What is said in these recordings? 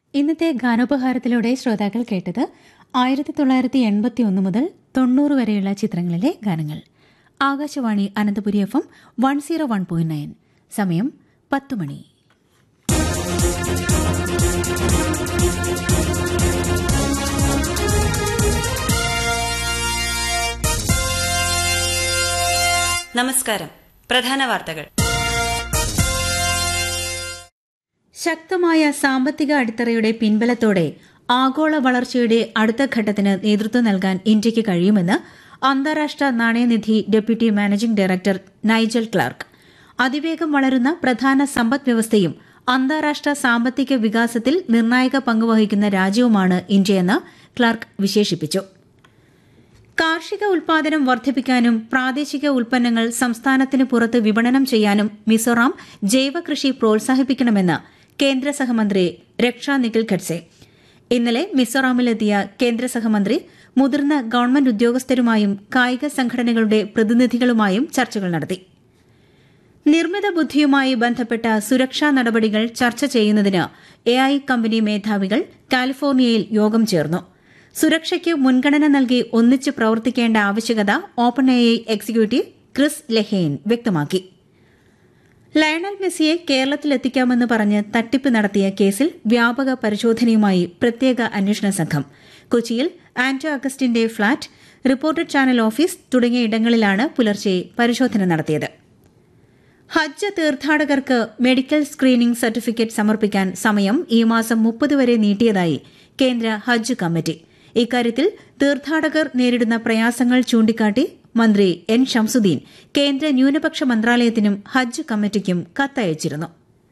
ഇന്നത്തെ ഗാനോപഹാരത്തിലൂടെ ശ്രോതാക്കൾ കേട്ടത് ആയിരത്തി തൊള്ളായിരത്തി എൺപത്തി ഒന്ന് മുതൽ തൊണ്ണൂറ് വരെയുള്ള ചിത്രങ്ങളിലെ ഗാനങ്ങൾ Akashvani Ananthapuri F M one zero one point nine സമയം പത്ത് മണി നമസ്കാരം പ്രധാന വാർത്തകൾ ശക്തമായ സാമ്പത്തിക അടിത്തറയുടെ പിൻബലത്തോടെ ആഗോള വളർച്ചയുടെ അടുത്ത ഘട്ടത്തിന് നേതൃത്വം നൽകാൻ ഇന്ത്യയ്ക്ക് കഴിയുമെന്ന് അന്താരാഷ്ട്ര നാണയനിധി deputy managing director Nigel Clarke അതിവേഗം വളരുന്ന പ്രധാന സമ്പദ് വ്യവസ്ഥയും അന്താരാഷ്ട്ര സാമ്പത്തിക വികാസത്തിൽ നിർണായക പങ്കുവഹിക്കുന്ന രാജ്യവുമാണ് ഇന്ത്യയെന്ന് ക്ലാർക്ക് വിശേഷിപ്പിച്ചു കാർഷിക ഉൽപാദനം വർദ്ധിപ്പിക്കാനും പ്രാദേശിക ഉൽപ്പന്നങ്ങൾ സംസ്ഥാനത്തിന് പുറത്ത് വിപണനം ചെയ്യാനും മിസോറാം ജൈവകൃഷി പ്രോത്സാഹിപ്പിക്കണമെന്ന് കേന്ദ്ര സഹമന്ത്രി രക്ഷാ നിഖിൽ ഖഡ്സെ ഇന്നലെ മിസോറാമിലെത്തിയ കേന്ദ്ര സഹമന്ത്രി മുതിർന്ന ഗവൺമെന്റ് ഉദ്യോഗസ്ഥരുമായും കായിക സംഘടനകളുടെ പ്രതിനിധികളുമായും ചർച്ചകൾ നടത്തി നിർമ്മിത ബുദ്ധിയുമായി ബന്ധപ്പെട്ട സുരക്ഷാ നടപടികൾ ചർച്ച ചെയ്യുന്നതിന് എ ഐ കമ്പനി മേധാവികൾ കാലിഫോർണിയയിൽ യോഗം ചേർന്നു സുരക്ഷയ്ക്ക് മുൻഗണന നൽകി ഒന്നിച്ച് പ്രവർത്തിക്കേണ്ട ആവശ്യകത Open A I executive Chris Lehane വ്യക്തമാക്കി ലയണൽ മെസ്സിയെ കേരളത്തിലെത്തിക്കാമെന്ന് പറഞ്ഞ് തട്ടിപ്പ് നടത്തിയ കേസിൽ വ്യാപക പരിശോധനയുമായി പ്രത്യേക അന്വേഷണ സംഘം കൊച്ചിയിൽ ആന്റോ അഗസ്റ്റിന്റെ ഫ്ളാറ്റ് റിപ്പോർട്ടഡ് ചാനൽ ഓഫീസ് തുടങ്ങിയ ഇടങ്ങളിലാണ് പുലർച്ചെ പരിശോധന നടത്തിയത് ഹജ്ജ് തീർത്ഥാടകർക്ക് മെഡിക്കൽ സ്ക്രീനിംഗ് സർട്ടിഫിക്കറ്റ് സമർപ്പിക്കാൻ സമയം ഈ മാസം മുപ്പത് വരെ നീട്ടിയതായി കേന്ദ്ര ഹജ്ജ് കമ്മിറ്റി ഇക്കാര്യത്തിൽ തീർത്ഥാടകർ നേരിടുന്ന പ്രയാസങ്ങൾ ചൂണ്ടിക്കാട്ടി മന്ത്രി എൻ ഷംസുദ്ദീൻ കേന്ദ്ര ന്യൂനപക്ഷ മന്ത്രാലയത്തിനും ഹജ്ജ് കമ്മിറ്റിക്കും കത്തയച്ചിരുന്നു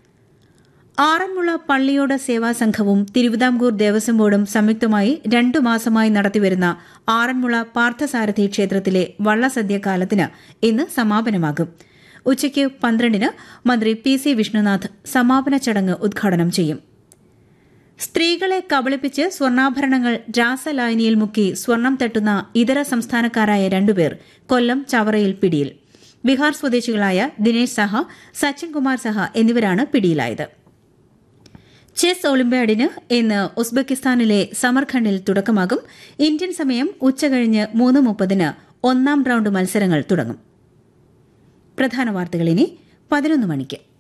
ആറന്മുള പള്ളിയോട സേവാ സംഘവും തിരുവിതാംകൂർ ദേവസ്വം ബോർഡും സംയുക്തമായി രണ്ടു മാസമായി നടത്തിവരുന്ന ആറന്മുള പാർത്ഥസാരഥി ക്ഷേത്രത്തിലെ വള്ളസദ്യ കാലത്തിന് ഇന്ന് സമാപനമാകും ഉച്ചയ്ക്ക് പന്ത്രണ്ടിന് മന്ത്രി പി സി വിഷ്ണുനാഥ് സമാപന ചടങ്ങ് ഉദ്ഘാടനം ചെയ്യും സ്ത്രീകളെ കബളിപ്പിച്ച് സ്വർണ്ണാഭരണങ്ങൾ രാസലായനിയിൽ മുക്കി സ്വർണം തട്ടുന്ന ഇതര സംസ്ഥാനക്കാരായ രണ്ടുപേർ കൊല്ലം ചവറയിൽ പിടിയിൽ ബീഹാർ സ്വദേശികളായ ദിനേശ് സഹ സച്ചിൻ കുമാർ സഹ എന്നിവരാണ് പിടിയിലായത് ചെസ് ഒളിമ്പ്യാഡിന് ഇന്ന് ഉസ്ബെക്കിസ്ഥാനിലെ സമർഖണ്ഡിൽ തുടക്കമാകും ഇന്ത്യൻ സമയം ഉച്ചകഴിഞ്ഞ് മൂന്ന് മുപ്പതിന് ഒന്നാം റൌണ്ട് മത്സരങ്ങൾ തുടങ്ങും പ്രധാന വാർത്തകൾ ഇനി പതിനൊന്ന് മണിക്ക്